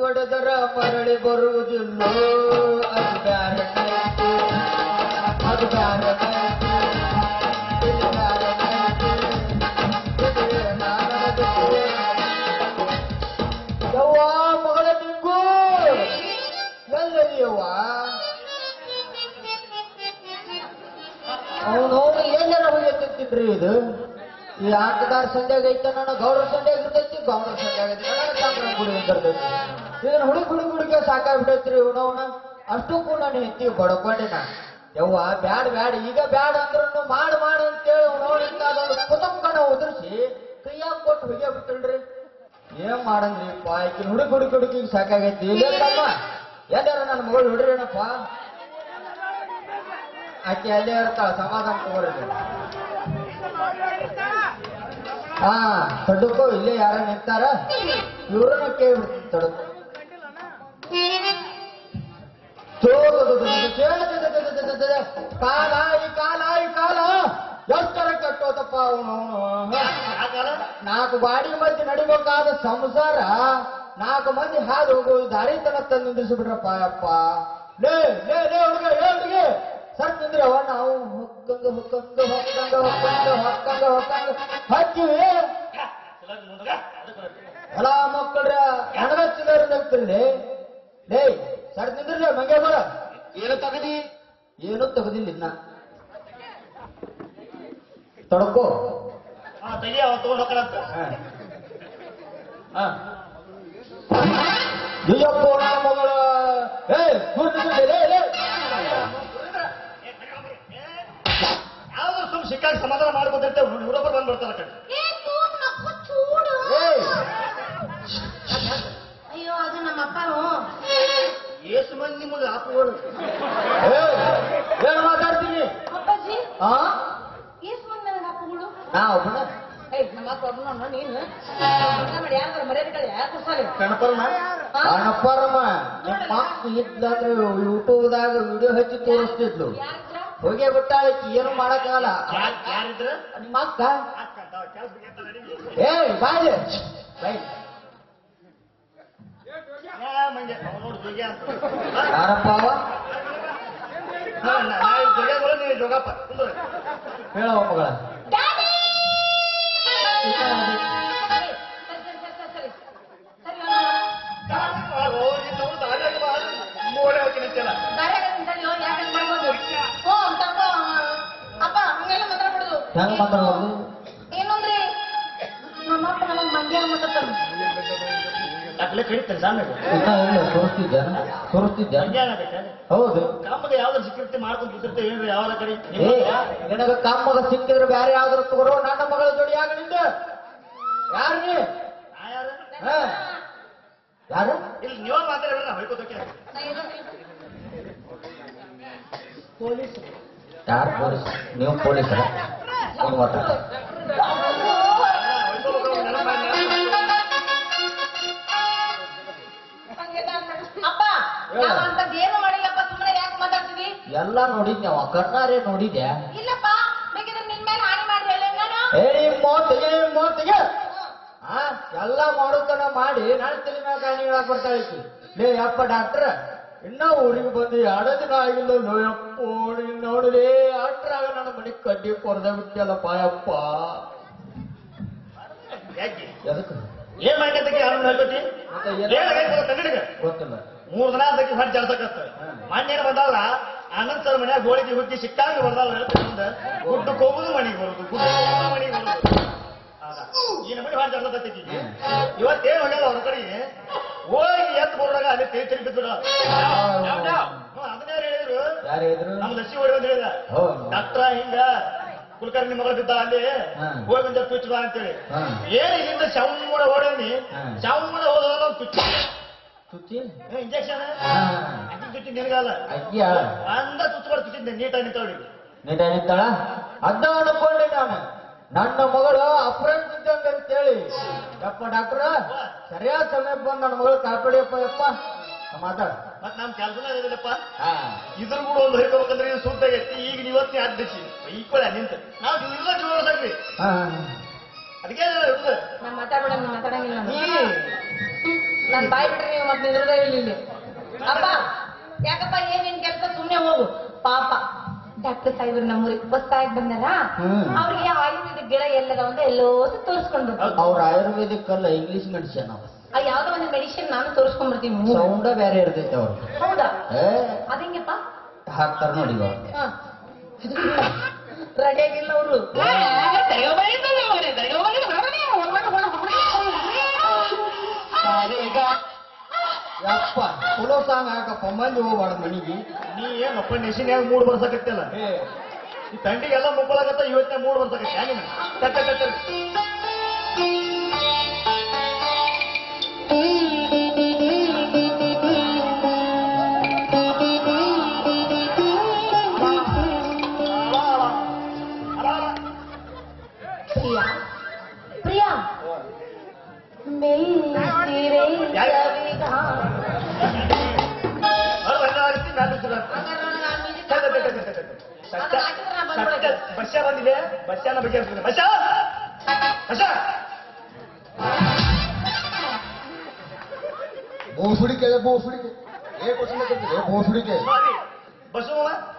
ಒಡೆದರ ಮರಳಿ ಬರುವುದಿಲ್ಲ ಅದು ಬ್ಯಾರೆ ನೈಟ್. ಅದು ಬ್ಯಾರೆ ನೈಟ್. ಇದು ಬ್ಯಾರೆ ನೈಟ್. ಇದುವೇ ನಾನದು. ಯವ್ವ ಮಗಳ ನಿಂಗು ಎಲ್ಲದಿಯವ್ವ ಅವನು ಎಲ್ಲರ ಹೋಗಿರ್ತಿದ್ರಿ ಇದು ಈ ಆಟಗಾರ ಸಂಧ್ಯಾಗ ಐತೆ ನನ್ನ ಗೌರವ ಸಂಧ್ಯಾಗ ಇರ್ತೈತಿ ಗೌರವ ಸಂಧ್ಯಾಗ ಐತಿ ನನ್ನ ಸಂಕ್ರಾಂತಿ ಗುಡಿ ಇರ್ತೈತಿ ಇದನ್ನ ಹುಡುಗ ಹುಡುಗ ಹುಡುಗ ಸಾಕಾಗ್ಬಿಟ್ಟೈತ್ರಿ ಇವನವನ ಅಷ್ಟು ಕೂಡ ನಾನು ಹೆತ್ತಿ ಬಡ್ಕೊಂಡಿನ ಯವ್ವ ಬ್ಯಾಡ ಬ್ಯಾಡ ಈಗ ಬ್ಯಾಡ ಅಂದ್ರೂ ಮಾಡ್ ಮಾಡು ಅಂತೇಳಿ ಅವನವನಿಂದ ಅದೊಂದು ಕುತಂಕನ ಉದುರಿಸಿ ಕೈಯಾಗ ಕೊಟ್ಟು ಹೋಗ್ಯ ಬಿಟ್ಟಲ್ರಿ ಏನ್ ಮಾಡಂದ್ರಿ ಆಕಿನ ಹುಡುಗ ಹುಡುಗ ಹುಡುಗಿಗೆ ಸಾಕಾಗೈತಿ ಇಲ್ಲಮ್ಮ ಎಲ್ಲಾರ ನನ್ನ ಮಗಳು ಹುಡ್ರೇನಪ್ಪ ಆಕೆ ಅಲ್ಲೇ ಇರ್ತಾಳ ಸಮಾಧಾನ ತಗೋರಿ ಹಾ ತಡ್ಕೋ ಇಲ್ಲೇ ಯಾರ ನಿಂತಾರ ಇವ್ರನ್ನ ಕೇಳ್ಬಿಡ್ತೀನಿ ತಡ್ಕೋ ಕಾಲ ಈ ಕಾಲ ಈ ಕಾಲ ಎಷ್ಟರ ಕಟ್ಟೋದಪ್ಪ ಅವನು ನಾಲ್ಕು ಬಾಡಿ ಮಧ್ಯೆ ನಡಿಬೇಕಾದ ಸಂಸಾರ ನಾಲ್ಕು ಮಂದಿ ಹಾದು ಹೋಗೋ ದಾರಿ ತನ ತಂದು ನಿಂದಿಸ್ಬಿಟ್ರಪ್ಪ ಅಪ್ಪ ಲೇ ಲೇ ಲೇ ಹುಡುಗ ಲೇ ಹುಡುಗಿ ಸತ್ ನಿಂದ್ರೆ ಅವ ನಾವು ಹೊಕ್ಕಂಗ ಹೊಕ್ಕಂಗ ಹೊಕ್ಕಂಗ ಹೊಕ್ಕಂಗ ಹೊಕ್ಕಂಗ ಹೊಕ್ಕಂಗ ಹಚ್ಚಿವಿ ಎಲ್ಲ ಮಕ್ಕಳ್ರ ನನಗ ಚಿಲ್ಲರ ನಗ್ತಿರ್ಲಿ ಲೇ ಸಡ್ ನಿಂದ್ರಲೇ ಮಂಗೆ ಬರ ಏನು ತಗದಿ ಏನೂ ತೆಗೆದಿಲ್ಲ ಇನ್ನ ತಡ್ಕೋ ಹಾ ತೆಗಿ ಅವ ತಗೊಂಡ್ ಹೋಗ್ಕಳಂತ ಹಾ. ಅಯ್ಯಪ್ಪ ನನ್ನ ಮಗಳ ಏ ದೂರ ನಿಂತ್ಕೊಳ್ಳಿ, ಲೇ, ಲೇ. ಯಾವ್ದು ಸುಮ್ ಸಿಕ್ಕಾಗ ಸಮಾಧಾನ ಮಾಡ್ಕೊತಿರ್ತೇವೆ ಇವರೊಬ್ಬರು ಬಂದ್ಬಿಡ್ತಾರ ಕಡೆ ಏ ತೂಗ್ ನಕ್ಕು ಚೂಡು ಏಯ್, ಅಯ್ಯೋ ಅದು ನಮ್ಮ ಅಪ್ಪನು ಏಸು ಮಂದಿ ನಿಮಗೆ ಆಪುಗಳು ಏಯ್, ಏನ್ ಮಾತಾಡ್ತೀನಿ ಅಪ್ಪಾಜಿ ಆ ಎಷ್ಟು ಮಂದಿ ನನಗೆ ಅಪ್ಪಗಳು ನಾ ಒಬ್ಬನ ಏಯ್ ನಮ್ಮ ಅಪ್ಪ ಒಬ್ಬನ ನೀನು ಊಟ ಮಾಡಿ ಯಾರು ಮರ್ಯಾದೆ ಯಾಕೆ ಕುರ್ಸಾಲಿ ಕಣಪರ್ಮ ಅಣ್ಣಪ್ಪರಮ್ಮ ನಿಮ್ಮ ಅಕ್ಕ ಇದ್ಲಂದ್ರೆ ಯೂಟ್ಯೂಬ್ದಾಗ ವಿಡಿಯೋ ಹಚ್ಚಿ ತೋರಿಸ್ತಿದ್ಲು ಯಾರಿದ್ರ ಹೋಗೇ ಬಿಟ್ಟಾಳ ಈಕಿ ಏನು ಮಾಡಕ್ಕಾಗಲ್ಲ ಯಾರಿದ್ರ ನಿಮ್ಮ ಅಕ್ಕ ಏಯ್ ಬಾಯ್ಲೆ ಬಾಯ್ ಮಂಗೆ ಅವ ನೋಡಿ ಜೋಗ್ಯ ಅಂತ ಯಾರಪ್ಪ ಅವ ಹಾ, ನಾ- ನಾ ಇಲ್ಲಿ ಜೋಗ್ಯಗಳು ನೀವು ಜೋಗಪ್ಪ ಕುಂದ್ರು. ಹೇಳವ ಮಗಳ ಡ್ಯಾಡಿ ಸರಿ ಸರಿ ಸರಿ ಸರಿ ಸರಿ ಸರಿ ಆ, ಓ, ಈ ತವ್ರು ದಾರ್ಯಾಗ ಬಾ. ಮೂಲೆ ಹೋಗ್ತೀನಿ ಅಂತೀಯಲ್ಲ. ದಾರ್ಯಾಗ ನಿಂತಲ್ಲಿ ಯಾಕೆ ಮಾಡ್ಬೋದು ಓ ತಗೋ ಅಪ್ಪ ಹಂಗೆಲ್ಲ ಮಾತಾಡ್ಬಿಡುದು ಹೆಂಗ್ ಮಾತಾಡೋದು ಏನಂದ್ರೆ ನಮ್ಮ ಅಪ್ಪ ನನಗೆ ಮಂಡ್ಯ ಮಾತಾಡ್ತಾನೆ ಅಟ್ಲೆ ಕಡಿತಾರೆ ಸಾಮ್ಯಾಗ ಇನ್ನ ಇಲ್ಲ ತೋರಿಸ್ತಿದ್ದೆ ತೋರಿಸ್ತಿದ್ದೆ ಹಂಗೆ ಹೌದು ಕಾಮಗೆ ಯಾವ್ದಾರು ಸಿಕ್ಕಿರ್ತಿ ಮಾಡ್ಕೊಂಡು ಕೂತಿರ್ತೇವೆ ಏನ್ರಿ ಯಾವ್ದಾರ ಕಡೆ ಏ ನಿನಗ ಕಮ್ಮಗ ಸಿಕ್ಕಿದ್ರೆ ಬ್ಯಾರೆ ಯಾವ್ದಾರು ತಗೋರೋ ನನ್ನ ಮಗಳ ಜೋಡಿ ಆಗ ನಿಂದ ಯಾರು ನೀ ನಾ ಯಾರು ಹಾ? ಯಾರು ಇಲ್ಲಿ ನೀವ ಮಾತಾಡ್ಬೇಡ ನಾ ಹೊಯ್ಕೋತಕ್ಕೆ ಪೊಲೀಸ್ ಯಾರು ಪೊಲೀಸ್ ನೀವು ಪೊಲೀಸರ ನೀವು ಮಾತಾಡ ಅಪ್ಪ ನಾವು ಅಂತದ್ ಏನು ಮಾಡಿಲ್ಲಪ್ಪ ಸುಮ್ಮನೆ ಯಾಕೆ ಮಾತಾಡ್ತಿದ್ವಿ ಎಲ್ಲ ನೋಡಿದ್ದೆ ಅವ ಕಣ್ಣಾರೆ ನೋಡಿದ್ದೆ ಇಲ್ಲಪ್ಪ ಬೇಕಿದ್ರೆ ನಿನ್ ಮೇಲೆ ಹಾನಿ ಮಾಡಿ ಹೇಳಿ ನಾನು ಏ ನಿಮ್ಮ ಮೋತಿಗೆ ನಿಮ್ಮ ಮೋತಿಗೆ ಆ ಎಲ್ಲ ಮಾಡೋತನ ಮಾಡಿ ನಾನು ತಲೆ ಮ್ಯಾಗ ಕಾಯಿ ಹೇಳಕ್ ಬರ್ತಾ ಇತ್ತು ಲೇ ಯಪ್ಪ ಡಾಕ್ಟ್ರ ಇನ್ನ ಊರಿಗೆ ಬಂದು ಎರಡು ದಿನ ಆಗಿಲ್ಲ ನೋಯಪ್ಪ ನೀನ್ ನೋಡಲೇ ಅಟ್ರಾಗ ನನ್ನ ಮನೆ ಕಡ್ಡಿ ಕೊರ್ದ ಬಿಟ್ಟಲ್ಲಪ್ಪ ಯಪ್ಪ ಯಾಕೆ ಎದಕ್ಕೆ ಏನ್ ಮಾಡ್ಕತ್ತಕ್ಕೆ ಯಾರು ಹೇಳ್ಕೊತಿ ಮತ್ತೆ ಏನ್- ಏನಾಗೈತೆ ಕನ್ನಡಿಗ ಗೊತ್ತಿಲ್ಲ ಮೂರ್ ದಿನ ಅದಕ್ಕೆ ಹೊಟ್ಟೆ ಜಾಸ್ತಿ ಮಣ್ಣೇನು ಬಂದಲ್ಲ ಅನಂತ ಸರ್ ಮನ್ಯಾಗ ಗೋಳಿಗೆ ಹುಟ್ಟಿ ಸಿಕ್ಕಾಗ ಬರ್ದಲ್ಲ ಹೇಳ್ತಂದ ಗುಡ್ಡಕ್ಕೆ ಹೋಗುದು ಮನೆಗೆ ಬರುದು ಗುಡ್ಡ ಹೋಗುದು ಮನೆಗೆ ಬರುದು ಹೌದಾ? ಈ ನಮ್ಮನೆ ಹೊಟ್ಟೆ ಜಾಸ್ತಿ ಇವತ್ತೇನ್ ಹೊಡ್ಯಾಳ ಅವ್ರ ಕಡೆಗೆ ಹೋಗಿ ಎತ್ತು ಬರೋದಾಗ ಅದೇ ತೇ ತಿರುಗಿ ಬಿದ್ದು ಅದನ್ನೇ ಹೇಳಿದ್ರು ಯಾರು ಹೇಳಿದ್ರು ನಮ್ಮ ಲಸಿ ಹೊಡಿ ಅಂತ ಹೇಳಿದ ಹೌದು. ಡಾಕ್ಟ್ರ ಹಿಂಗ ಕುಲಕರ್ಣಿ ಮಗಳು ಬಿದ್ದ ಅಲ್ಲಿ ಹಾ. ಹೋಗಿ ಬಂದ ತುಚ್ಚ ಬಾ ಅಂತೇಳಿ ಹಾ. ಏನ್ ಇಲ್ಲಿಂದ ಶವಮೂಡ ಓಡೋನಿ ಹಾ. ಶವಮೂಡ ಹೋದ ತುಚ್ಚ ತುತ್ತಿ ಇಂಜೆಕ್ಷನ್ ಹಾ. ತುಚ್ಚಿ ನಿನಗಲ್ಲ ಅಜ್ಜಿಯ ಅಂದ ತುಚ್ಚಬಾರ್ದು ತುಚ್ಚಿದ್ದೆ ನೀಟಾಗಿ ನಿಂತವಳಿ ನಿಜ ನಿಂತಾಳ ಅದ್ದ ಅನ್ಕೊಂಡೆ ನಾನು ನನ್ನ ಮಗಳು ಅಪ್ರಂಟ್ ಇದ್ದಂಗೆ ಅಂತೇಳಿ ಯಪ್ಪ ಡಾಕ್ಟ್ರ ಸರಿಯಾದ ಸಮಯಕ್ಕೆ ಬಂದು ನನ್ನ ಮಗಳು ಕಾಪಾಡಿಯಪ್ಪ ಯಪ್ಪ ಮಾತಾಡ ಮತ್ ನಮ್ ಕೆಲಸನ ಇದಿಲ್ಲಪ್ಪ ಹಾ ಇದ್ರ ಕೂಡ ಒಂದು ಹೇಳ್ಬೇಕಂದ್ರೆ ಇದು ಸೂಟಾಗೈತಿ ಈಗ ನೀವತ್ತಿ ಅಡ್ಡಿಸಿ ಈಕ್ವಲ ನಿಂತ ನಾವು ಇಲ್ಲ ಜೋರದಾಗ್ರಿ ಹಾ ಅದಕ್ಕೆ ಇರುದು ನಾ ಮಾತಾಡ್ಬೇಡ ನಾ ಮಾತಾಡಂಗಿಲ್ಲ ನೀ ನಾನು ನಾನ್ ಬಾಯ್ ಬಿಟ್ರೆ ನೀವು ಮತ್ತೆ ನಿದ್ರದ ಇಲ್ಲ ಇಲ್ಲಿ ಅಪ್ಪ ಯಾಕಪ್ಪ ಏನೇನ್ ಕೆಲಸ ಸುಮ್ನೆ ಹೋಗು ಪಾಪ ಡಾಕ್ಟರ್ ಸಾಹೇಬ್ರು ನಮ್ಮೂರಿಗೆ ಹೊಸ್ತಾಗಿ ಬಂದಾರ ಹ್ಮ್. ಅವ್ರಿಗೆ ಆಯುರ್ವೇದಿಕ್ ಗಿಡ ಎಲ್ಲದ ಅಂತ ಎಲ್ಲೋ ತೋರಿಸ್ಕೊಂಡು ಅವ್ರ ಆಯುರ್ವೇದಿಕ್ ಅಲ್ಲ ಇಂಗ್ಲಿಷ್ ಮೆಡಿಸಿನ್ ಅವ ಆ ಯಾವ್ದೋ ಒಂದು ಮೆಡಿಸಿನ್ ನಾನು ತೋರಿಸ್ಕೊಂಡ್ ಬರ್ತೀನಿ ಸೌಂಡ ಬೇರೆ ಇರ್ತೈತೆ ಅವ್ರು ಹೌದಾ ಏ ಅದಂಗೆಪ್ಪ ಹಾಕ್ತಾರ ನೋಡಿ ಇವಾಗ ರೆಡಿ ಆಗಿಲ್ಲ ಅವರು ಯಪ್ಪ ಚಲೋ ಸಾಂಗ್ ಹಾಕಪ್ಪ ಮಂದಿ ಹೋಗ್ಬಾರ್ದು ಮನಿಗೆ ನೀ ಏನಪ್ಪ ನೆಸಿನ್ಯಾಗ ಮೂಡ್ ಬರ್ಸಕತ್ತಿಲ್ಲ ಏ ಈ ತಂಡಿಗೆಲ್ಲ ಮುಕ್ಕಳಾಗತ್ತ ಇವತ್ತೇ ಮೂಡ್ ಬರ್ಸಕತ್ತೆ ಹ್ಯಾಂಗ ಕಟ್ಟ ಕಟ್ಟ ಪ್ರಿಯಾ ಪ್ರಿಯಾ ಮೆಲ್ಲಿಸಿರೆ ಸವಿಗ. ಬಸ್ಸ ಬಂದಿದೆ ಬಸ್ಸನ ಬಗ್ಗೆ ಬಸ್ಸ ಬಸ್ಸ ಬೋಸುಡಿಕೆ ಬೋಸುಡಿಕೆ ಏ ಕ್ವಶನ್ ಕೇಳ್ತಿದೆ ಬೋಸುಡಿಕೆ ಬಸ್ಸು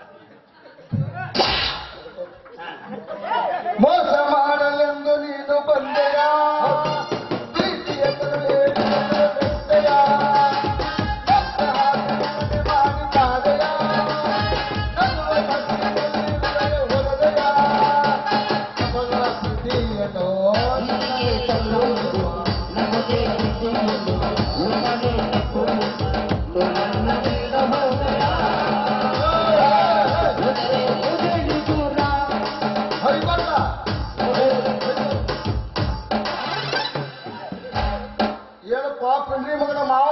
ಮೋಸ ಮಾಡಲೆಂದು ನೀನು ಬಂದೆಯ ಪ್ರೀತಿಯ ಕರುಣೆ ಬೆಟ್ಟೆಯ. ಮೋಸ ಹಾಕಿ ಮಾಡಿ ಕಾದೆಯ. ನಗುವ ಕತ್ತಿನಲ್ಲಿ ಹೃದಯ ಹೊರದೆಯ. ಕಮಲ ಸ್ಥಿತಿಯನ್ನು ಹರಿಬಲ್ಲ ಏನಪ್ಪ ಪಿಂಡ್ರಿ ಮಗನ ಮಾವ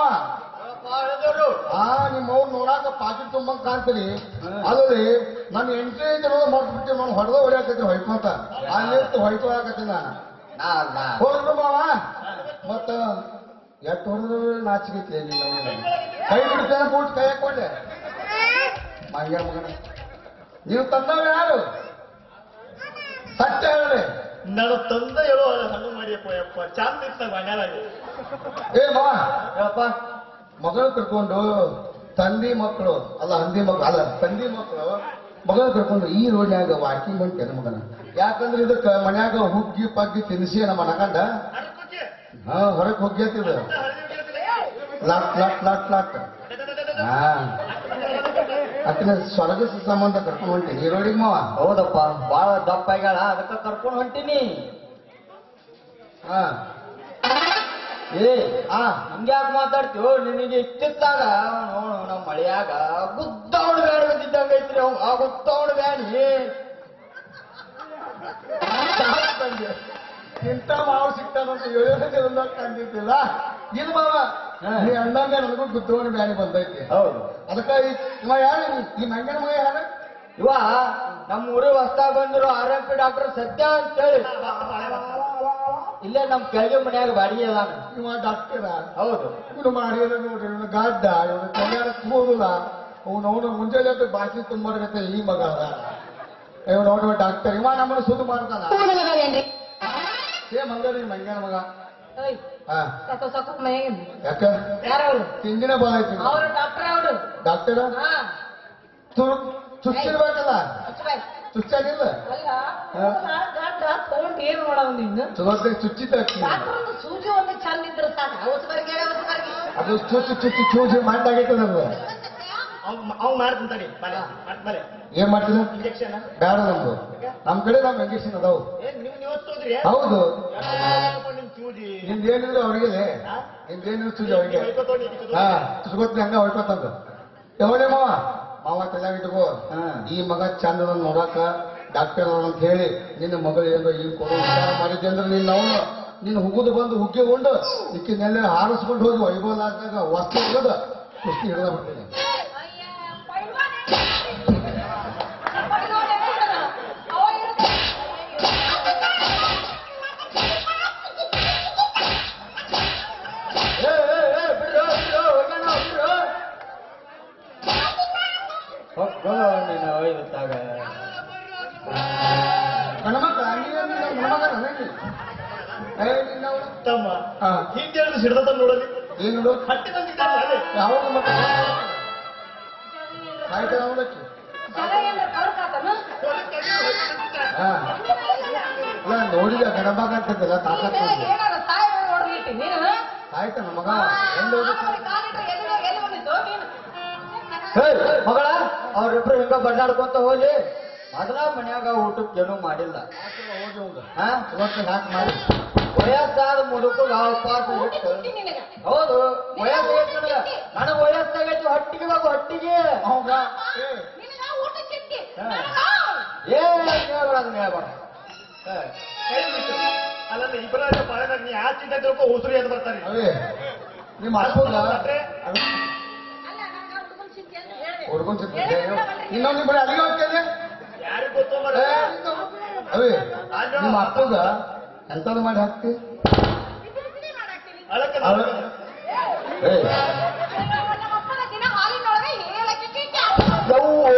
ಆ ನಿಮ್ಮ ಅವ್ರು ನೋಡಾಕ ಪಾಕಿಟ್ ತುಂಬಂಗ್ ಕಾಣ್ತೀರಿ ಅಲ್ಲದೆ ನನ್ನ ಎಂಟ್ರಿ ಜನ ಮಾಡ್ಬಿಟ್ಟು ನಾನು ಹೊಡೆದ ಹೊಡ್ಯಾಕತ್ರಿ ಹೊಯ್ಕೊಂತ ಅಲ್ಲಿರ್ತು ಹೊಯ್ಕೊಳಕತ್ತೀನಿ ನಾನು ನಾ ನಾ ಹೋದ್ರು ಮಾವ ಮತ್ತ ಎಷ್ಟು ಹೊಡೆದ್ರು ನಾಚಿಕೈತಿ ನೀನು ಕೈ ಬಿಡ್ತೇನೆ ಬೂಟ್ ಕೈ ಹಾಕೊಂಡೆ ಮಂಗ್ಯ ಮಗನ ನೀವು ತಂದವ ಯಾರು ಸತ್ಯ ಹೇಳಿ ನಾನು ತಂದ ಹೇಳೋ ಹಣ್ಣು ಮಾಡಿಯಪ್ಪ ಯಪ್ಪ ಚಾಂದ್ ಇತ್ತ ಮನ್ಯಾಗ ಏ ಮಾ ಯಪ್ಪ ಮಗಳು ಕರ್ಕೊಂಡು ತಂದಿ ಮಕ್ಕಳು ಅಲ್ಲ ಹಂದಿ ಮಕ್ಕಳು ಅಲ್ಲ ತಂದಿ ಮಕ್ಕಳು ಮಗಳು ಕರ್ಕೊಂಡು ಈ ರೋಡ್ನ್ಯಾಗ ವಾಕಿಂಗ್ ಬಂತೇನೆ ಮಗನ ಯಾಕಂದ್ರೆ ಇದಕ್ಕ ಮನ್ಯಾಗ ಹುಗ್ಗಿ ಪಗ್ಗಿ ತಿನ್ಸಿ ನಮ್ಮ ಮನಕಂಡ ಹಾ ಹೊರಗ್ ಹೋಗ್ಯತಿದ ಲಾಟ್ ಲಾಟ್ ಲಾಟ್ ಲಾಟ್ ಹಾ ಅಕ್ಕಿನ ಸ್ವರ್ಗ ಸಂಬಂಧ ಕರ್ಕೊಂಡು ಹೊಂಟೀನಿ ಈ ರೋಡಿಗೆ ಮಾವ ಹೌದಪ್ಪ ಬಾಳ ದಪ್ಪ ಆಗ್ಯಾಳ ಅದಕ್ಕ ಕರ್ಕೊಂಡು ಹೊಂಟೀನಿ ಹಾ ಏ ಆ ಹಂಗ್ಯಾಕ್ ಮಾತಾಡ್ತೀವೋ ನಿನಗೆ ಇತ್ತಿತ್ತಾಗ ನೋಡು ನಮ್ಮ ಮಳೆಯಾಗ ಗುದ್ದವಣ ಬ್ಯಾಡ ಬಂದಿದ್ದಂಗ ಐತ್ರಿ ಅವ್ ಆ ಗುದ್ದವಣ ಬ್ಯಾನಿ ಇಂಥ ಮಾವ ಸಿಗ್ತಾನಂತ ಯೋಜನೆ ಕಂಡಿದ್ದಿಲ್ಲ ಇದು ಮಾವ ಹಾ. ನೀ ಅಣ್ಣಂಗ ನನಗೂ ಗುದ್ದೋಣಿ ಬ್ಯಾನಿ ಬಂದೈತಿ ಹೌದು ಅದಕ್ಕ ಈ ಇವ ಯಾರು ಈ- ಈ ಮಂಗನ ಮಗ ಯಾರು ಇವ ನಮ್ಮ ಊರಿಗೆ ಹೊಸ್ತಾಗ ಬಂದಿರೋ ಆರ್ ಎಂ ಪಿ ಡಾಕ್ಟರ್ ಸತ್ಯ ಅಂತ ಹೇಳಿ ಇಲ್ಲೇ ನಮ್ ಕೆಳಗೆ ಮನ್ಯಾಗ ಬಾಡಿಗೆ ಅದಾನ ಇವ ಡಾಕ್ಟರ ಹೌದು ಇವನು ಮಾಡಿದ ನೋಡ್ರಿ ಇವನು ಗಡ್ಡ ಇವನು ಕಲ್ಯಾಣ ಕೂದಲ ಅವನು ಅವನು ಮುಂಜಾನೆ ಎದ್ದು ಬಾಕಿ ತುಂಬಾರ್ಗತ್ತೆ ಈ ಮಗ ಅದ ಇವ ನೋಡುವ ಡಾಕ್ಟರ್ ಇವ ನಮ್ಮನ್ನು ಸುದ್ದಿ ಮಾಡ್ತಾನ ಸೇಮ್ ಹಂಗಾರಿ ಮಂಗನ ಮಗ ಹಾ ಸಾಕು ಸಾಕು ಮನೆಗೆ ಯಾಕ ಯಾರವ್ರು ತಿಂದಿನ ಬಾಳ ಐತಿ ಅವ್ರು ಡಾಕ್ಟರ್ ಅವರು ಡಾಕ್ಟರ್ ಹಾ ಚುಚ್ಚಿರ್ಬೇಕಲ್ಲ ಹಚ್ಬಾಯ್. ಚುಚ್ಚಾಗಿಲ್ಲ ಅಲ್ಲ ಹಾ. ಡಾಕ್ಟರ್ ತಗೊಂಡು ಏನ್ ಮಾಡವ್ ನೀನು ಚಲೋತ್ತೆ ಚುಚ್ಚಿದ್ದ ಡಾಕ್ಟರ್ ಒಂದು ಸೂಜಿ ಒಂದು ಚಂದ ಇದ್ರೆ ಸಾಕು ಹೊಸಬರಿಗೆ ಹೊಸಬರಿಗೆ ಅದು ಚುಚ್ಚಿ ಚುಚ್ಚಿ ಚೂಸಿ ಮಾಡಾಗೈತದ ಅದು ಅವ್ ಮಾಡ್ತೀನಿ ತಡಿ ಮನೆ ಮನೆ ಏನ್ ಮಾಡ್ತೀರ ಇಂಜೆಕ್ಷನ್ ಬೇಡ ನಮ್ದು ನಮ್ ಕಡೆ ನಮ್ ಇಂಜೆಕ್ಷನ್ ಅದಾವು ಏನ್ ನಿಮ್ ನೀವು ತೋದ್ರಿ ಹೌದು ನಿಮ್ ಚೂಜಿ ನಿಮ್ದು ಏನಿದ್ರು ಅವ್ರಿಗೆ ನಿಮ್ದು ಏನಿದ್ರು ಚೂಸಿ ಅವ್ರಿಗೆ ಹಾ ಚುಚ್ಕೋತೀನಿ ಹಂಗ ಹೊಯ್ಕೋತಂದ ಯಾವಳೆ ಮಾವ ಮಾವ ತಲೆ ಇಟ್ಕೋ ಹಾ. ಈ ಮಗ ಚಂದ ನೋಡಾಕ ಡಾಕ್ಟರ್ ಅಂತ ಹೇಳಿ ನಿನ್ನ ಮಗಳು ಏನೋ ಈಗ ಕೊಡೋ ವಿಚಾರ ಮಾಡಿದ್ದೆ ಅಂದ್ರೆ ನೀನ್ ಅವನು ನಿನ್ನ ಹುಗುದು ಬಂದು ಹುಗ್ಗಿ ಉಂಡು ಇಕ್ಕಿನೆಲ್ಲ ಹಾರಿಸ್ಕೊಂಡು ಹೋಗಿ ವೈಭವಲಾದಾಗ ವಸ್ತು ಹಿಡಿದು ಕುಸ್ತಿ ಹಿಡಿದ ಬಿಡ್ತೀನಿ ಏ, ಏ, ಏ, ಬಿಡ್ರೋ, ಬಿಡ್ರೋ, ಹೋಗ್ಯಾನ, ಬಿಡ್ರೋ. ಹೋಗ್ಕೋ ನೀನು ಒಯ್ದತ್ತಾಗ. ಗಣಮಕ್ಕ ಗಣಮಗ ನನಗೆ ಏ ನಿನ್ನವಳು ತಮ್ಮ ಹಾ ಹಿಂದೆ ಹಿಡಿದು ಸಿಡ್ದ ನೋಡಲಿ ಏನು ನೋಡು ಹಟ್ಟಿ ಬಂದಿದ್ದಾನೆ ಅದೇ ಯಾವಾಗ ಮತ್ತೆ ಸಾಯ್ತಾನ ಅವನಕ್ಕೆ ಜನ ಏನಾರ ಕಳ್ಕಾತನು? ಹಾ ಅಲ್ಲ ನೋಡಿದ ಗಡಬಾಗ ಅಂತದಲ್ಲ ತಾಕತ್ ನೀನೇ ಏನಾರ ಸಾಯ್ಬೇಕು ನೋಡ್ಬಿಟ್ಟು ನೀನು ಆಯ್ತಾ ಮಗ ಎಲ್ಲಿ ಹೋಗಿ ಮಾಮೂಲಿ ಕಾಲಿಟ್ರೆ ಎಲ್ಲಿ ಎಲ್ಲಿ ಬಂದಿದ್ದು ನೀನು ಹೇಯ್ ಮಗಳ ಅವ್ರಿಬ್ರು ಹಿಂಗ ಬಡ್ಡಾಡ್ಕೊಂತ ಹೋಗಿ ಮೊದಲ ಮನ್ಯಾಗ ಊಟಕ್ಕೆ ಏನೂ ಮಾಡಿಲ್ಲ ಹೋಗಿ ಹೋಗ ಹಾ ಇವತ್ತು ಹಾಕಿ ಮಾಡಿ ವಯಸ್ಸಾದ ಮುದುಕಗ ಉಪವಾಸ ಊಟ ಇಟ್ಟು ತಿಂಡಿ ನಿನಗೆ ಹೌದು ವಯಸ್ಸು ನನಗ ನನಗ ವಯಸ್ಸಾಗೈತಿ ಹೊಟ್ಟಿಗೆ ಬಾಗು ಹೊಟ್ಟಿಗೆ ಅವಾಗ ನಿನಗ ಊಟ ಚಿಟ್ಟಿ ಹಾ. ನನಗ ಏ ಹೇಳ್ಬೇಡ ಅದನ್ನ ಹೇಳ್ಬೇಡ ಹೇ. ಕೈ ಬಿಟ್ಟು ಅಲ್ಲಲ್ಲ ಇಬ್ಬರ ಬಾಳದಾಗ ನೀ ಆಚಿಂದ ತಿಳ್ಕೊ ಉಸುರಿ ಎದ್ದು ಬರ್ತಾನೆ ಅವೇ ನಿಮ್ಮ ಅಪ್ಪಗ ಅಲ್ಲ ನನಗ ಹುಡುಗನ್ ಚಿಂತೆ ಅಂತ ಹೇಳ್ದೆ. ಹೊಡ್ಕೊಂಡ್ ಹೇಳಿದ್ರೆ ಇನ್ನೊಂದು ಬರೀ ಅಲ್ಲಿಗೆ ಹೋಗ್ತೇನೆ ಯಾರಿಗೂ ಗೊತ್ತು ಮರ ಅವೇ ನಿಮ್ಮ ಅಪ್ಪಗ ಎಂತದು ಮಾಡಿ ಹಾಕ್ತಿ ಬಿಸಿ ಬಿಸಿನೇ ಮಾಡಾಕ್ತೀನಿ. ಅಳಕ್ಕೆ ಅವ ಏ ನಮ್ಮ ಅಪ್ಪನ ದಿನ ಹಾಲಿನೊಳಗೆ ಏಲಕ್ಕಿ ಚಿಟ್ಟಿ ಹಾಕ್ತಾರೆ. ಯವ್ವ,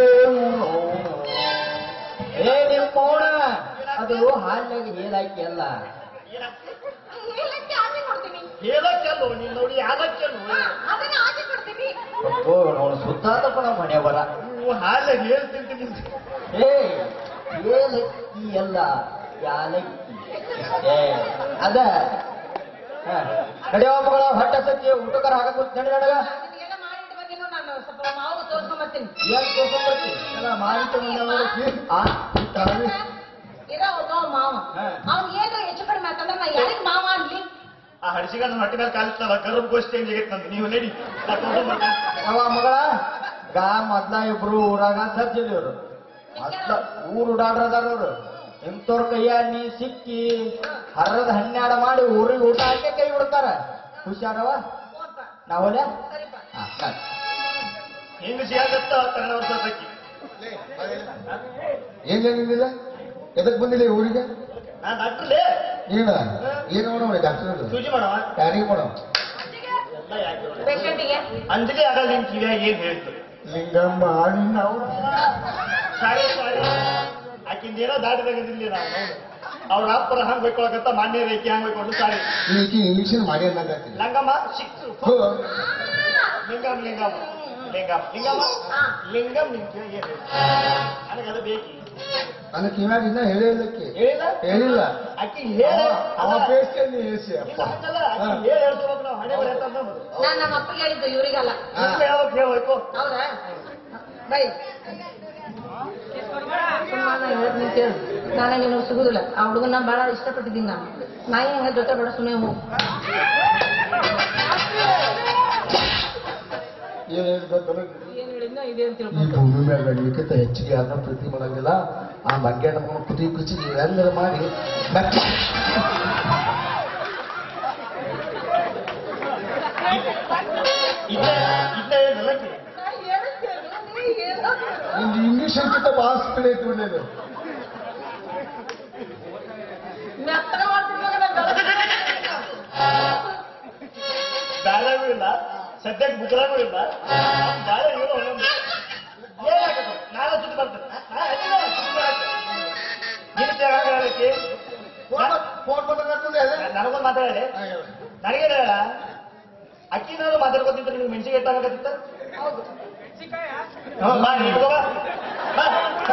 ಏ ನಿಮ್ ಪೌಣ ಅದು ಹಾಲಿನಾಗ ಏಲಾಕಿ ಅಲ್ಲ ಏಲಕ್ಕಿ ಹಾಕಿ ಕೊಡ್ತೀನಿ ಹೇಳಕ್ಕೆಲ್ಲೋ ನೀನ್ ನೋಡಿ ಯಾಲಕ್ಕೆಲ್ಲೋ ಹಾ, ಅದನ್ನ ಹಾಕಿ ಕೊಡ್ತೀನಿ ಓ ನೋಡು ಸುತ್ತಾದಪ್ಪ ನಮ್ಮ ಮನೆ ಬರ ನೀವು ಹಾಲಾಗ ಹೇಳ್ ತಿಂತೀನಿ ಏ ಏಲಕ್ಕಿ ಅಲ್ಲ ಯಾಲಕ್ಕಿ ಏ ಅದ ಹ, ನಡೆಯೋ ಮಗಳ ಹೊಟ್ಟೆ ಸತ್ತಿ ಊಟಕಾರ ಹಾಕಕ್ ಕೂತ್ ನಡಿ ನನಗ ನಿನಗೆಲ್ಲ ಮಾಡಿದ ಬಗ್ಗೆನೂ ನಾನು ಸ್ವಲ್ಪ ಮಾವು ತೋರ್ಸ್ಕೊಂಬರ್ತೀನಿ ಏನ್ ತೋರ್ಸ್ಕೊಂಡ್ಬರ್ತಿ? ಎಲ್ಲ ಮಾಹಿತಿ ಮುಂದೆ ನೋಡಕ್ಕೆ. ಆ ತಾವೇ ಇರೋ ಒಬ್ಬ ಮಾವ ಹಾ. ಅವ್ನ್ ಏನ್ರ ಹೆಚ್ಚು ಕಡಿಮೆ ಆತಂದ್ರೆ ನಾ ಯಾರಿಗ್ ಮಾವ ಅನ್ಲಿ ಆ ಹಡಿಸಿಗ ನನ್ನ ಹೊಟ್ಟೆ ಮೇಲೆ ಕಾಲಿಸ್ತಲ್ಲ ಗರ್ಭ ಗೋಷ್ಠಿ ಹೆಂಗ್ ಆಗೈತೆ ನಂದು ನೀವು ನಡಿ ನಾ ಕರ್ಕೊಂಡ್ ಬರ್ತೀನಿ. ಅವ ಮಗಳ ಗಾ ಮೊದ್ಲ ಇಬ್ರು ಊರಾಗ ಸಜ್ಜಲಿವ್ರು ಮೊದ್ಲ ಊರ್ ಉಡಾಡ್ರದಾರ ಅವ್ರು ಇಂಥವ್ರ ಕೈಯ ನೀ ಸಿಕ್ಕಿ ಹರ್ರದ ಹನ್ನೆರಡು ಮಾಡಿ ಊರಿಗೆ ಊಟ ಹಾಕಿ ಕೈ ಬಿಡ್ತಾರ ಹುಷಾರವ ಹೋಗ್ಪ. ನಾವಲ್ಲ ಸರಿಪ ಹೆಂಗ್ ಸಿಗತ್ತ ತನ್ನ ವರ್ಷ ಸಕ್ಕಿ ಏನ್ ಏನಿಲ್ಲ ಎದಕ್ ಬಂದಿಲ್ಲ ಈ ಊರಿಗೆ ನಾನ್ ಡಾಕ್ಟ್ರಲೇ ನೀನ ಏನು ಮಾಡೋಣ ಡಾಕ್ಟರ್ ಸೂಜಿ ಮಾಡವ ಯಾರಿಗೆ ಮಾಡೋಣ ಎಲ್ಲ ಯಾಕೆ ನೋಡು. ಪೇಷಂಟಿಗೆ ಅಂಜಲಿ ಆಗಲ್ಲ ನಿನ್ ಕಿವಿಯಾಗ ಏನ್ ಹೇಳ್ತು ಲಿಂಗಮ್ಮ ಆಡಿ ನಾವು ಸಾರಿ ಸಾರಿ ಆಕಿಂದ ಏನೋ ದಾಟಿ ತೆಗೆದಿಲ್ಲ ನಾವು ಅವ್ರ ಅಪ್ಪರ ಹಂಗ್ ಬೈಕೊಳಕತ್ತ ಮಾನ್ಯ ರೇಖೆ ಹಂಗ್ ಬೈಕೊಂಡು ಸಾರಿ ಈಕಿ ಇಂಜೆಕ್ಷನ್ ಮಾಡಿ ಅನ್ನಕತ್ತೀನಿ ಲಂಗಮ್ಮ ಸಿಕ್ತು ಲಿಂಗಮ್ ಲಿಂಗಮ್ ಲಿಂಗಮ್ ಲಿಂಗಮ್ಮ ಲಿಂಗಮ್ ನಿನ್ ಕಿವಿಯಾಗ ಏನ್ ಹೇಳ್ತು ನನಗದು ಬೇಕಿ ನನ್ನ ಕಿವ್ಯಾಗ ಇನ್ನ ಹೇಳೇ ಇಲ್ಲಕ್ಕೆ ಹೇಳಿಲ್ಲ ಹೇಳಿಲ್ಲ ಆಕಿ ಹೇಳ ಅವ ಬೇಸ್ಕೊಂಡು ಹೇಸಿ ಅಪ್ಪ ಹಂಗಲ್ಲ ಆಕಿ ಹೇಳ ಹೇಳ್ಕೊಬೇಕು ನಾವು ಹಣೆ ಬರೆ ಅಂತ ನಾನ್ ನಮ್ಮ ಅಪ್ಪಗೆ ಹೇಳಿದ್ದು ಇವ್ರಿಗಲ್ಲ ಹಾ. ಹೇಳ್ಬೇಕು ಹೇಳ್ಬೇಕು ಹೌದಾ ಬೈ ನಾನೇ ನಿನಗೆ ಸಿಗುದಿಲ್ಲ ಆ ಹುಡುಗನ ಬಹಳ ಇಷ್ಟಪಟ್ಟಿದ್ದೀನಿ ನಾನು ನಾಯಿ ಹಂಗ ಜೊತೆ ಬೇಡ ಸುಮ್ಮನೆ ಹೋಗು ಏನ್ ಹೇಳ್ಬೇಕು ಏನ್ ಹೇಳಿದ್ನ ಇದೆ ಅಂತ ಈ ತಿಳ್ಕೊಂಡು ಭೂಮಿ ಮ್ಯಾಗ ಬೆಳಿಲಿಕ್ಕಿಂತ ಹೆಚ್ಚಿಗೆ ಯಾರನ್ನ ಪ್ರೀತಿ ಮಾಡಂಗಿಲ್ಲ ಆ ಬಗ್ಗೆ ನಮ್ಕೊಂಡು ಕುದಿ ಕುಚಿ ಎಲ್ಲ ಮಾಡಿ ಮೆಟ್ಟ ಇದ್ದ ಇದ್ದ ಏನಲ್ಲಕಿ ನಿಮ್ದು ಇಂಗ್ಲಿಷ್ ಅಂಕಿಂತ ಭಾಳ ಸ್ಪೀಡ್ ಐತಿ ಒಳ್ಳೇದು ಬ್ಯಾಳಗೂ ಇಲ್ಲ ಸದ್ಯಕ್ಕೆ ಬುಕ್ರಾಗೂ ಇಲ್ಲ ಬ್ಯಾಳೆ ಇರೋ ಒಂದೊಂದು ಏನಾಗದು ನಾಳೆ ಸುದ್ದಿ ಬರ್ತೇನೆ ನಿನ್ನ ಹೇಳಕ್ಕೆ ಫೋನ್ ಬಂದ ನನಗೊಂದು ಮಾತಾಡಿ ನನಗೆ ಹೇಳ ಅಕ್ಕಿನಾದ್ರು ಮಾತಾಡ್ಕೊತಿತ್ತು ನಿಮ್ಗೆ ಮೆಣಸಿಗೆ ಎಟ್ಟಾಗತ್ತಿತ್ತ ಬಾ ನೀನು ಬಾ ಬಾ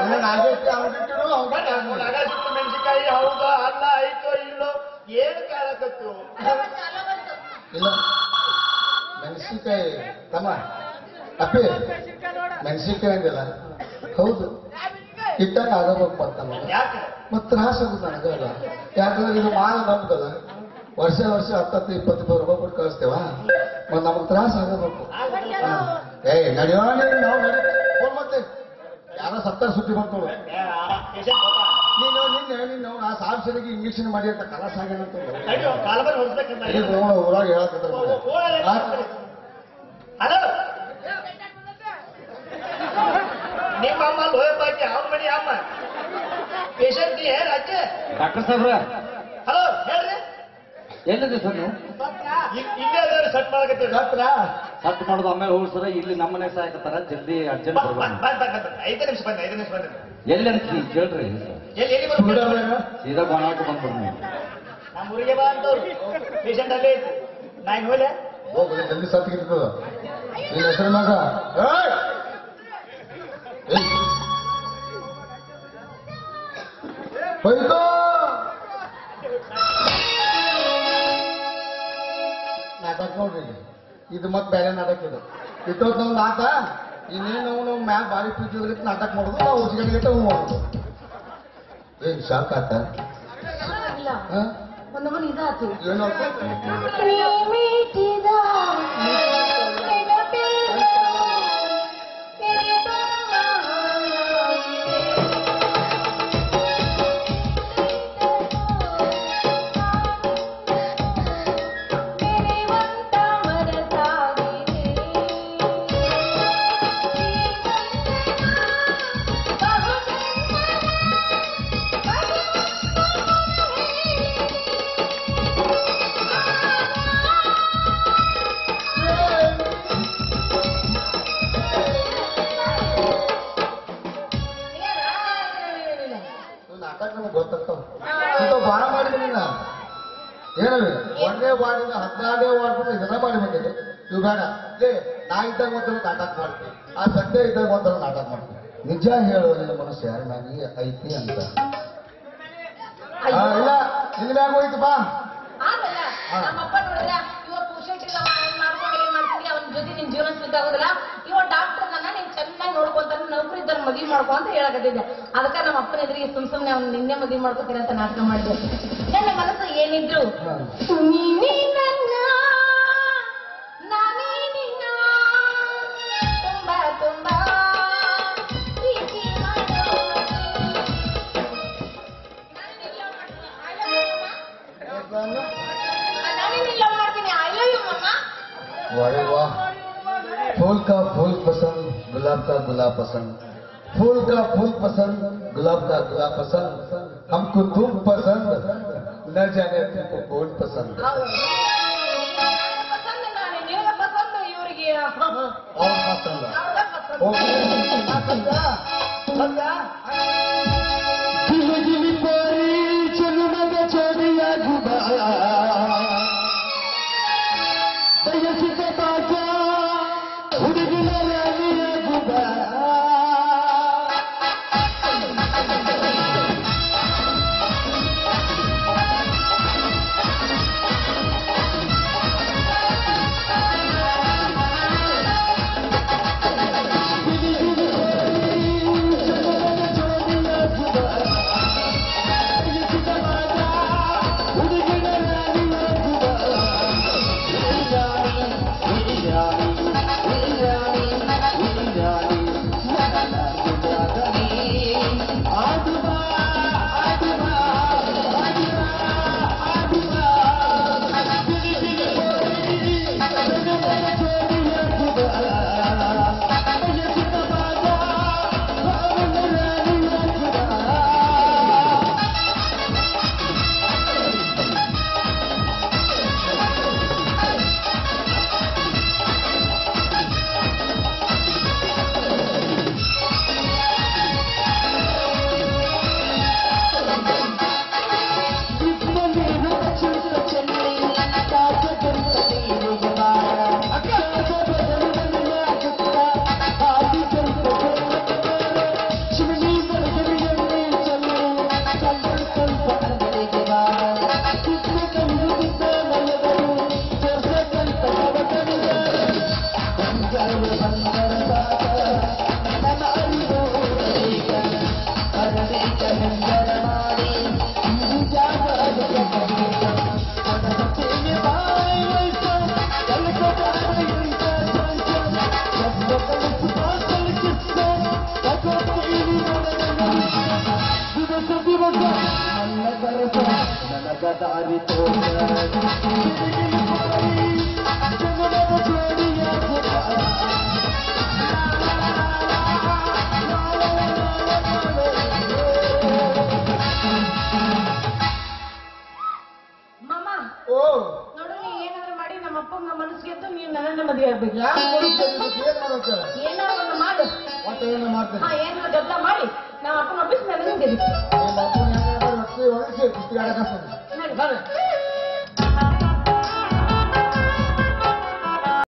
ಮೆಣಸಿನಕಾಯಿ ಹೌದಾ ಅಲ್ಲ ಆಯ್ತೋ ಇಲ್ಲೋ ಏನು ಕೇಳಕತ್ತು ಇಲ್ಲ ಮೆಣಸಿನ್ಕಾಯಿ ತಮ್ಮ ಅಪ್ಪಿ ಮೆಣಸಿನ್ಕಾಯಿ ಅಂದಿಲ್ಲ ಹೌದು ಇಟ್ಟಾಗ ಆಗಬೇಕು ಮತ್ತ ಯಾಕೆ ಮತ್ ತ್ರಾಸ ಆಗುತ್ತೆ ನನಗಲ್ಲ ಯಾಕಂದ್ರೆ ಇದು ಮಾನ ನಮ್ದಲ್ಲ ವರ್ಷ ವರ್ಷ ಹತ್ತತ್ತು ಇಪ್ಪತ್ತು ಇಪ್ಪತ್ತು ರೂಪಾಯಿ ಕೊಟ್ಟು ಕಳಿಸ್ತೇವ ಮತ್ ನಮಗ್ ತ್ರಾಸ ಆಗಬೇಕು ಹಾ. ಏಯ್ ನಡೆಯೋ ನೀನು ನಾವು ನಡಿ ಫೋನ್ ಮತ್ತೆ ಯಾರೋ ಸತ್ತಾರ ಸುದ್ದಿ ಬಂತು ಪೇಷಂಟ್ ನೀನು ನಿನ್ನೆ ನೀನು ಆ ಸಾರ್ವಜನಿಕ ಇಂಜೆಕ್ಷನ್ ಮಾಡಿ ಅಂತ ಕಲಾಸ ಆಗ್ಯಾನಂತ ತಡಿಯೋ ಕಾಲಬಲ್ ಹೊಡ್ಸ್ಬೇಕಂತ ಇಲ್ಲಿ ನೋಡು, ಊರಾಗ ಹೇಳಕತ್ತಾರ ಹಲೋ ನಿಮ್ಮ ಅಮ್ಮ ಲೋಯ ಬಾಕಿ ಅವ್ರ ಮನಿ ಅಮ್ಮ ಪೇಷಂಟ್ ನೀ ಹೇಳ ಅಜ್ಜೆ ಡಾಕ್ಟರ್ ಸಾಹೇಬ್ರ ಹಲೋ ಹೇಳ್ರಿ ಎಲ್ಲಿದೆ ಸರ್ ನೀವು ಇಲ್- ಇಲ್ಲೇ ಅದಾವ್ರಿ ಸೆಟ್ ಮಾಡಕತ್ತೀವಿ ಸತ್ರ ಸಟ್ ಮಾಡೋದು ಆಮೇಲೆ ಹೋಗಿ ಸರ ಇಲ್ಲಿ ನಮ್ಮ ಮನೆ ಸಾಯಕತ್ತಾರ ಜಲ್ದಿ ಅರ್ಜೆಂಟ್ ಬರ್ಬೇಕು ಐದು ನಿಮಿಷ ಬಂದೆ ಐದು ನಿಮಿಷ ಬಂದೆ ಎಲ್ಲಿ ಅಂತ ಕೇಳ್ರಿ ಎಲ್ಲಿ ಎಲ್ಲಿ ಬರ್ಬೇಕು ಸೀದಾ ಗೋಣಾಟ ಬಂದ್ಬಿಡ್ರಿ ನೀವು ನಮ್ಮ ಊರಿಗೆ ಬಾ ಅಂತವ್ರು ಪೇಷಂಟ್ ಅಲ್ಲೇ ಐತಿ ನಾ ಇನ್ನು ಹೋಗ್ಲೆ ಹೋಗ್ಲಿ ಜಲ್ದಿ ಸತ್ತಿಗಿರ್ತದ ನಿನ್ನ ಹೆಸರು ಮಗ ಏಯ್! ಏಯ್! ಹೋಯ್ತು ನಾಟಕ ನೋಡ್ರಿ ಇದು. ಇದು ಮತ್ತೆ ಬೇರೆ ನಾಟಕ ಇದು ಇಟ್ಟೋತ್ ನಾವು ನಾಟ ಇನ್ನೇನು ನಾವು ಮ್ಯಾಲ ಬಾರಿ ಪ್ರೀತಿ ನಾಟಕ ಮಾಡೋದು ನಾವು ಉಸ್ಗಡಿಗೆ ಹೂ ಮಾಡೋದು ಏನ್ ಶಾಕ್ ಆತ ಇಲ್ಲ ಹಾ? ಒಂದು ಮನೆ ಇದಾತು ಏನು ಪ್ರೇಮಿಸಿದ ನೆನಪಿಲ್ಲ, ನೆನೆವಂತ ಮನಸಾಗಿದೆ. ನಾಟಕ ನಮ್ಗೆ ಗೊತ್ತಾಗ್ತಾವ ಇಂಥ ಬಾಳ ಮಾಡಿದ್ರಿ ನಾ ಹೇಳಿ ಒಂದೇ ವಾರ್ಡಿಂದ ಹದಿನಾರನೇ ವಾರ್ಡ್ ಇದನ್ನ ಮಾಡಿಬಿಟ್ಟಿದೆ ಇವು ಬೇಡ ಲೇ ನಾ ಇದ್ದಾಗ ಒಂಥರ ನಾಟಕ ಮಾಡ್ತೀನಿ ಆ ಸದ್ಯ ಇದ್ದಾಗ ಒಂಥರ ನಾಟಕ ಮಾಡ್ತೀನಿ ನಿಜ ಹೇಳುವ ನಿನ್ನ ಮನಸ್ಸು ಯಾರ ಮ್ಯಾಗಿ ಐತಿ ಅಂತ ಆ, ಇಲ್ಲ ನಿನ್ನ ಮ್ಯಾಗ ಹೋಯ್ತು ಬಾ ಆಗಲ್ಲ ನಮ್ಮಪ್ಪ ನೋಡಿದ್ರ ಇವ ಪುಷಂಟ್ರಿ ಮಾಡ್ಕೊಂಡು ಏನ್ ಮಾಡ್ತಿದ್ರಿ ಅವನ ಜೊತೆ ನಿನ್ ಜೀವನ ಸಿದ್ಧಾಗೋದಿಲ್ಲ ಇವ ಡಾಕ್ಟರ್ ನನ್ನ ನೀನ್ ಚೆನ್ನಾಗಿ ನೋಡ್ಕೊಂತಾನೆ ನೌಕರಿ ಇದ್ದಾರ ಮದ್ವಿ ಮಾಡ್ಕೊ ಅಂತ ಹೇಳಕತ್ತಿದ್ದೆ ಅದಕ್ಕೆ ನಮ್ಮ ಅಪ್ಪನ ಎದುರಿಗೆ ಸುಮ್ ಸುಮ್ನೆ ಅವ್ನ ನಿನ್ನೆ ಮದ್ವಿ ಮಾಡ್ಕೊತೀನಿ ಅಂತ ನಾಟಕ ಮಾಡಿದೆ ನನ್ನ ಮನಸ್ಸು ಏನಿದ್ರು ನೀನೇ ನನ್ನ ನಾನೇ ನಿನ್ನ ತುಂಬಾ ತುಂಬಾ ಪ್ರೀತಿ ಮಾಡೋದು. ನಾನೇನಿಲ್ಲ ಮಾಡ್ತೀನಿ ಐ ಲವ್ ಯು ಮಮ್ಮ वारे वाह फूल का फूल पसंद गुलाब का गुलाब पसंद फूल का फूल पसंद गुलाब का गुलाब पसंद हमको तुम पसंद न जाने तुमको कौन पसंद ಹೌದು. ನಾನು ಪಸಂದ್ ನಾನು ನೀವೇ ಪಸಂದ್ ಇವ್ರಿಗೆ और पसंद ಅವ್ರ ಪಸಂದ್. ओके ಮಾಮ ಓ ನೋಡು ನೀ ಏನಾದ್ರು ಮಾಡಿ ನಮ್ಮ ಅಪ್ಪಂಗ ಮನಸ್ಸಿಗೆ ಅಂತ ನೀನ್ ನನ್ನ ಮದುವೆ ಆಗ್ಬೇಕು ಯಾಕೆ ಏನ್ ಮಾಡ್ಬೇಕು ಏನಾದ್ರು ಒಂದು ಮಾಡು ಮತ್ತೆ ಏನು ಮಾಡ್ತೀನಿ ಹಾ ಏನಾದ್ರು ಗದ್ದಲ ಮಾಡಿ ನಮ್ಮ ಅಪ್ಪನ ಆಫೀಸ್ ಮೇಲೆ ನಿಂತಿರಿ ನಿಮ್ಮ ಅಪ್ಪನ ಹೆಂಗಾದ್ರು ರೊಟ್ಟಿ ಒಣಗಿಸಿ ಕುಸ್ತಿ ಆಡಕ್ಕೆ ನಡಿ.